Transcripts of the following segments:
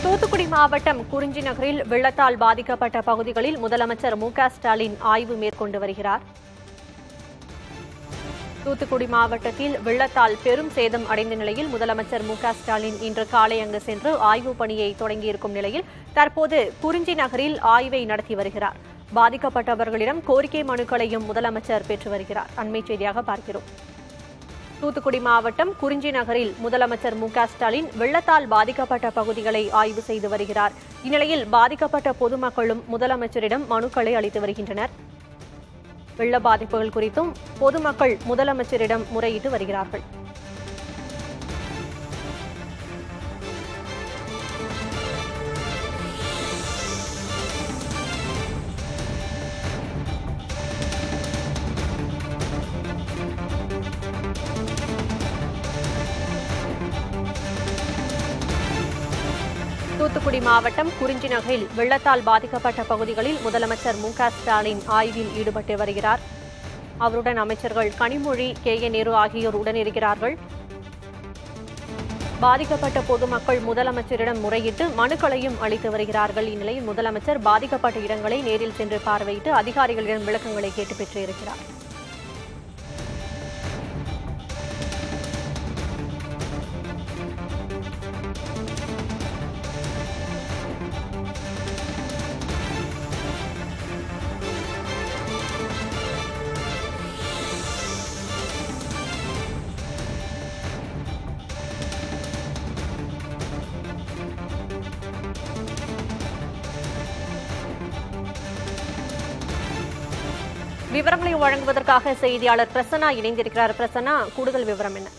தூத்துக்குடி மாவட்டம் குறிஞ்சி நகரில் வெள்ளத்தால் பாதிக்கப்பட்ட பகுதிகளில் முதலமைச்சர் மு க ஸ்டாலின் ஆய்வு மேற்கொண்டு வருகிறார் தூத்துக்குடி மாவட்டத்தில் வெள்ளத்தால் பெரும் சேதம் அடைந்த நிலையில் முதலமைச்சர் மு க ஸ்டாலின் இன்று காலை அங்கு சென்று ஆய்வுப் பணியை தொடங்கியிருக்கும் நிலையில் தற்போது குறிஞ்சி நகரில் ஆய்வை நடத்தி வருகிறார் பாதிக்கப்பட்டவர்களிடம் கோரிக்கை மனுக்களையும் முதலமைச்சர் பெற்று வருகிறார் அண்மைச் செய்தியாக பார்க்கிறோம் தூத்துக்குடி மாவட்டம் குறிஞ்சி நகரில் முதலமைச்சர் மு க ஸ்டாலின் வெள்ளத்தால் பாதிக்கப்பட்ட பகுதிகளை ஆய்வு செய்து வருகிறார் இந்நிலையில் பாதிக்கப்பட்ட பொதுமக்களும் முதலமைச்சரிடம் மனுக்களை அளித்து வருகின்றனர் வெள்ள பாதிப்புகள் குறித்தும் பொதுமக்கள் முதலமைச்சரிடம் முறையிட்டு வருகிறார்கள் தூத்துக்குடி மாவட்டம் குறிஞ்சி நகரில் வெள்ளத்தால் பாதிக்கப்பட்ட பகுதிகளில் முதலமைச்சர் மு க ஸ்டாலின் ஆய்வில் ஈடுபட்டு வருகிறார் அவருடன் அமைச்சர்கள் கனிமொழி கே ஏ நேரு ஆகியோர் உடனிருக்கிறார்கள் பாதிக்கப்பட்ட பொதுமக்கள் முதலமைச்சரிடம் முறையிட்டு மனுக்களையும் அளித்து வருகிறார்கள் இந்நிலையில் முதலமைச்சர் பாதிக்கப்பட்ட இடங்களை நேரில் சென்று பார்வையிட்டு அதிகாரிகளிடம் விளக்கங்களை கேட்டு பெற்று இருக்கிறார் விவரங்களை வழங்குவதற்காக செய்தியாளர் பிரசன்னா இணைந்திருக்கிறார் பிரசன்னா கூடுதல் விவரம் என்ன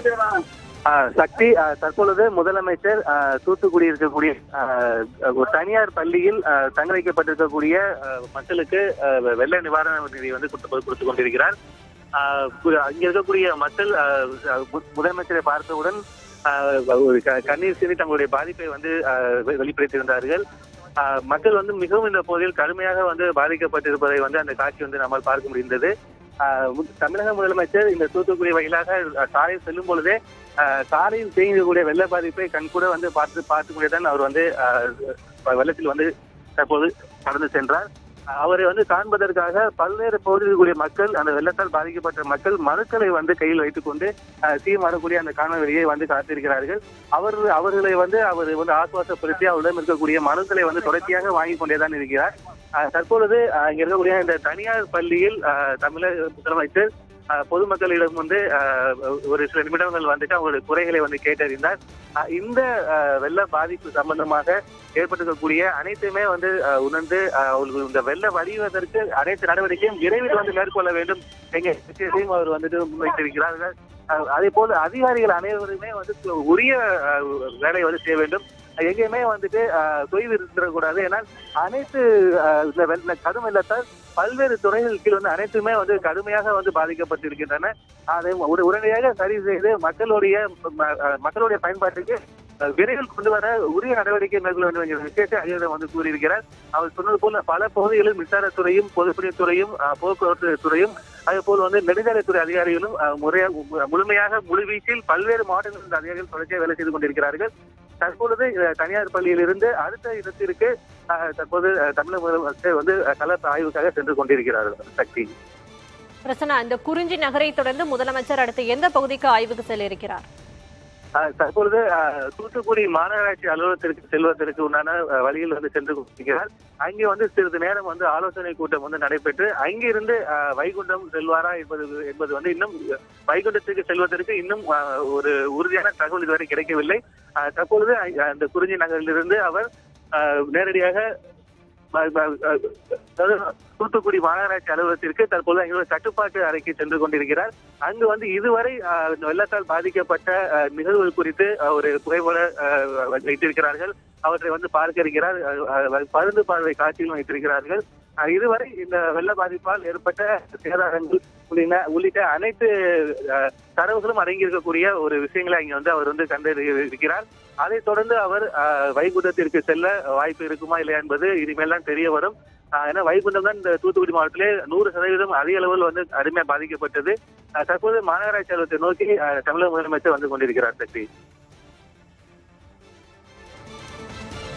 ஆ, சக்தி ஆ, தற்பொழுது முதலமைச்சர் ஆ, தூத்துக்குடி இருக்கக்கூடிய ஆ, ஒரு தனியார் பள்ளியில் ஆ, தங்க வைக்கப்பட்டிருக்கக்கூடிய ஆ, மக்களுக்கு ஆ, வெள்ள நிவாரண நிதி வந்து கொடுத்து கொடுத்து கொண்டிருக்கிறார் ஆ, கு- அங்க இருக்கக்கூடிய மக்கள் ஆ, மு- முதலமைச்சரை பார்த்தவுடன் ஆ, ஒரு க- கண்ணீர் சிந்தி தங்களுடைய பாதிப்பை வந்து ஆ, வெ- வெளிப்படுத்தியிருந்தார்கள் ஆ, மக்கள் வந்து மிகவும் இந்த போதில் கடுமையாக வந்து பாதிக்கப்பட்டிருப்பதை வந்து அந்த காட்சி வந்து நம்மால் பார்க்க முடிந்தது ஆஹ் மு- தமிழக முதலமைச்சர் இந்த தூத்துக்குடி வழியாக அஹ், சாலையில் செல்லும் பொழுதே ஆஹ், சாலையில் தேங்கக்கூடிய வெள்ள பாதிப்பை கண்கூட வந்து பார்த்து பார்த்து தான் அவர் வந்து ஆஹ், வெள்ளத்தில் வந்து தற்போது கடந்து சென்றார் ஆஹ், அவரை வந்து காண்பதற்காக பல்வேறு பகுதியில் கூடிய மக்கள் அந்த வெள்ளத்தால் பாதிக்கப்பட்ட மக்கள் மனுக்களை வந்து கையில் வைத்துக் கொண்டு சீம் வரக்கூடிய அந்த காணொலியை வந்து காத்திருக்கிறார்கள் அவர் அவர்களை வந்து அவர் வந்து ஆசுவாசப்படுத்தி அவரிடம் இருக்கக்கூடிய மனுக்களை வந்து தொடர்ச்சியாக வாங்கி கொண்டேதான் இருக்கிறார் ஆஹ் தற்பொழுது ஆஹ் இங்க இருக்கக்கூடிய இந்த தனியார் பள்ளியில் ஆஹ் தமிழக முதலமைச்சர் ஆஹ் பொதுமக்களிடம் வந்து ஆஹ் ஒரு சில நிமிடங்கள் வந்துட்டு அவங்களுடைய குறைகளை வந்து கேட்டறிந்தார் ஆஹ் இந்த ஆஹ் வெள்ள பாதிப்பு சம்பந்தமாக ஏற்பட்டிருக்கக்கூடிய அனைத்துமே வந்து ஆஹ் உணர்ந்து ஆஹ் அவர்களுக்கு இந்த வெள்ள வடிவதற்கு அனைத்து நடவடிக்கையும் விரைவில் வந்து மேற்கொள்ள வேண்டும் எங்க விஷயத்தையும் அவர் வந்துட்டு முன்வைத்திருக்கிறார்கள் ஆஹ் அதே போல அதிகாரிகள் அனைவருமே வந்து உரிய ஆஹ் வேலையை வந்து செய்ய வேண்டும் எங்கேயுமே வந்துட்டு ஆஹ் தொய்வு இருந்துடக்கூடாது ஏன்னா அனைத்து ஆஹ் இந்த வெள்ள கடும் வெள்ளத்தால் பல்வேறு துறைகள் கீழ் வந்து அனைத்துமே வந்து கடுமையாக வந்து பாதிக்கப்பட்டிருக்கின்றன அதை உட- உடனடியாக சரி செய்து மக்களுடைய ம- ஆஹ் மக்களுடைய பயன்பாட்டுக்கு ஆஹ் விரைவில் கொண்டு வர உரிய நடவடிக்கை மேற்கொள்ள வேண்டும் என்கிற விஷயத்தை அதிகாரி வந்து கூறியிருக்கிறார் அவர் சொன்னது போல பல பகுதிகளில் மின்சாரத்துறையும் பொதுப்பணித்துறையும் ஆஹ் போக்குவரத்து துறையும் அதே போல் வந்து நெடுஞ்சாலைத்துறை அதிகாரிகளும் ஆஹ் முறையாக மு- முழுமையாக முழுவீச்சில் பல்வேறு மாவட்டங்களில் இந்த அதிகாரிகள் தொடர்ச்சியாக வேலை செய்து கொண்டிருக்கிறார்கள் தற்பொழுது அஹ், தனியார் பள்ளியிலிருந்து அடுத்த இடத்திற்கு அஹ், தற்போது அஹ், தமிழக முதலமைச்சர் வந்து அஹ், கள ஆய்வுக்காக சென்று கொண்டிருக்கிறார்கள் சக்தி பிரசன்னா இந்த குறிஞ்சி நகரை தொடர்ந்து முதலமைச்சர் அடுத்து எந்த பகுதிக்கு ஆய்வுக்கு செல்ல இருக்கிறார் அஹ், தற்பொழுது அஹ், தூத்துக்குடி மாநகராட்சி அலுவலகத்திற்கு செல்வதற்கு உண்டான அஹ், வழியில் வந்து சென்று கொண்டிருக்கிறார் அங்கே வந்து சிறிது நேரம் வந்து ஆலோசனை கூட்டம் வந்து நடைபெற்று அங்கிருந்து அஹ், வைகுண்டம் செல்வாரா என்பது என்பது வந்து இன்னும் வைகுண்டத்துக்கு செல்வதற்கு இன்னும் அஹ், ஒரு உறுதியான தகவல் இதுவரை கிடைக்கவில்லை அஹ், தற்பொழுது அஹ், அந்த குறிஞ்சி நகரிலிருந்து அவர் அஹ், நேரடியாக ம- ம- அஹ், அதாவது தூத்துக்குடி மாநகராட்சி அலுவலகத்திற்கு தற்போது அங்கே உள்ள கட்டுப்பாட்டு அறைக்கு சென்று கொண்டிருக்கிறார் அங்கு வந்து இதுவரை அஹ், இந்த வெள்ளத்தால் பாதிக்கப்பட்ட அஹ், நிகழ்வுகள் குறித்து அஹ், ஒரு புகைப்பட அஹ், வைத்திருக்கிறார்கள் அவற்றை வந்து பார்க்க இருக்கிறார் அஹ், அஹ், பருந்து பார்வை காட்சியும் வைத்திருக்கிறார்கள் அஹ், இதுவரை இந்த வெள்ள பாதிப்பால் ஏற்பட்ட சேதாரங்கள் உள்ளிட்ட உள்ளிட்ட அனைத்து அஹ், தரவுகளும் அடங்கியிருக்கக்கூடிய ஒரு விஷயங்களை இங்க வந்து அவர் வந்து கண்டறிகிறார் அதைத் தொடர்ந்து அவர் அஹ், வைகுண்டத்திற்கு செல்ல வாய்ப்பு இருக்குமா இல்லையா என்பது இனிமேல் தான் தெரிய வரும் அஹ், ஏன்னா வைகுண்டம் தான் இந்த தூத்துக்குடி மாவட்டத்திலே நூறு சதவீதம் அதிக அளவில் வந்து அருமையா பாதிக்கப்பட்டது அஹ், தற்போது மாநகராட்சி அலுவலகத்தை நோக்கி அஹ், தமிழக முதலமைச்சர் வந்து கொண்டிருக்கிறார் சக்தி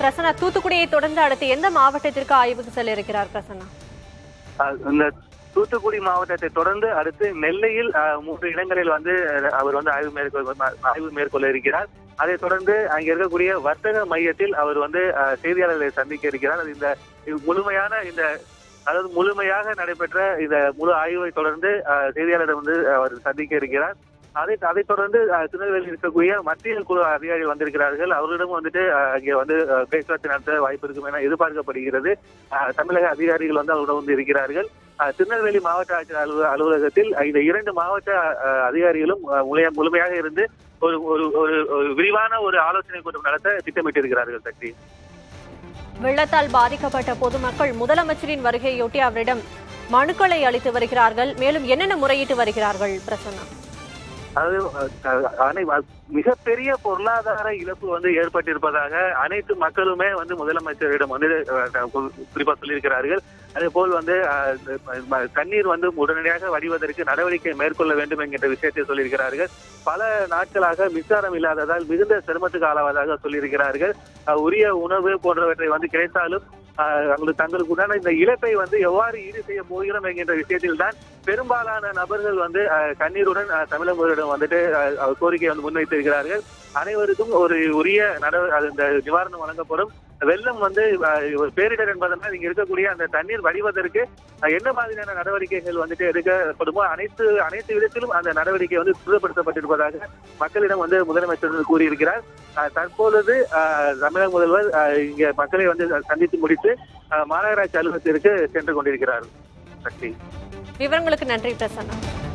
பிரசன்னா தூத்துக்குடியை தொடர்ந்து அடுத்து எந்த மாவட்டத்திற்கு ஆய்வுக்கு செல்ல இருக்கிறார் பிரசன்னா அஹ் இந்த தூத்துக்குடி மாவட்டத்தை தொடர்ந்து அடுத்து நெல்லையில் அஹ், மூன்று இடங்களில் வந்து அஹ், அவர் வந்து ஆய்வு மேற்கொள்ள ஆய்வு மேற்கொள்ள இருக்கிறார் அதைத் தொடர்ந்து அங்க இருக்கக்கூடிய வர்த்தக மையத்தில் அவர் வந்து அஹ், செய்தியாளர்களை சந்திக்க இருக்கிறார் அது இந்த இது முழுமையான இந்த அதாவது முழுமையாக நடைபெற்ற இந்த முழு ஆய்வை தொடர்ந்து அஹ், செய்தியாளரை வந்து அவர் சந்திக்க இருக்கிறார் அதை அதைத் தொடர்ந்து அஹ், திருநெல்வேலியில் இருக்கக்கூடிய மத்திய குழு அதிகாரிகள் வந்திருக்கிறார்கள் அவர்களிடம் வந்துட்டு அஹ், இங்கே வந்து அஹ், பேச்சுவார்த்தை நடத்த வாய்ப்பு இருக்கும் என எதிர்பார்க்கப்படுகிறது அஹ், தமிழக அதிகாரிகள் வந்து அவரிடம் வந்து இருக்கிறார்கள் அஹ், திருநெல்வேலி மாவட்ட ஆட்சியர் அலுவ அலுவலகத்தில் இந்த இரண்டு மாவட்ட அஹ், அதிகாரிகளும் அஹ், முழுமையா- முழுமையாக இருந்து ஒரு ஒரு ஒரு ஒரு விரிவான ஒரு ஆலோசனை கூட்டம் நடத்த திட்டமிட்டிருக்கிறார்கள் சக்தி வெள்ளத்தால் பாதிக்கப்பட்ட பொதுமக்கள் முதலமைச்சரின் வருகையொட்டி அவரிடம் மனுக்களை அளித்து வருகிறார்கள் மேலும் என்னென்ன முறையிட்டு வருகிறார்கள் பிரசன்னா அதாவது அஹ், அனை- அஹ், மிகப்பெரிய பொருளாதார இழப்பு வந்து ஏற்பட்டிருப்பதாக அனைத்து மக்களுமே வந்து முதலமைச்சரிடம் வந்து அஹ், கு- குறிப்பா சொல்லியிருக்கிறார்கள் அதே போல் வந்து அஹ், ம- தண்ணீர் வந்து உடனடியாக வடிவதற்கு நடவடிக்கை மேற்கொள்ள வேண்டும் என்கின்ற விஷயத்தை சொல்லியிருக்கிறார்கள் பல நாட்களாக மின்சாரம் இல்லாததால் மிகுந்த சிரமத்துக்கு ஆளாவதாக சொல்லியிருக்கிறார்கள் அஹ், உரிய உணவு போன்றவற்றை வந்து கிடைத்தாலும் அஹ், அவங்களுக்கு தங்களுக்கு உண்டான இந்த இழப்பை வந்து எவ்வாறு ஈடு செய்ய போகிறோம் என்கின்ற விஷயத்தில் தான் பெரும்பாலான நபர்கள் வந்து அஹ், கண்ணீருடன் அஹ், தமிழக முதலிடம் வந்துட்டு அஹ், அஹ், கோரிக்கை வந்து முன்வைத்திருக்கிறார்கள் அனைவருக்கும் ஒரு உரிய நட அது இந்த நிவாரணம் வழங்கப்படும் வெள்ளம் வந்து அஹ், ஒரு பேரிடர் என்பதனால் இங்க இருக்கக்கூடிய அந்த தண்ணீர் வடிவதற்கு அஹ், என்ன மாதிரியான நடவடிக்கைகள் வந்துட்டு எடுக்கப்படுமோ அனைத்து அனைத்து விதத்திலும் அந்த நடவடிக்கை வந்து துரிதப்படுத்தப்பட்டிருப்பதாக மக்களிடம் வந்து முதலமைச்சர் வந்து கூறியிருக்கிறார் அஹ், தற்பொழுது அஹ், தமிழக முதல்வர் அஹ், இங்க மக்களை வந்து சந்தித்து முடித்து அஹ், மாநகராட்சி அலுவலகத்திற்கு சென்று கொண்டிருக்கிறார் சக்தி விவரங்களுக்கு நன்றி பிரசன்னா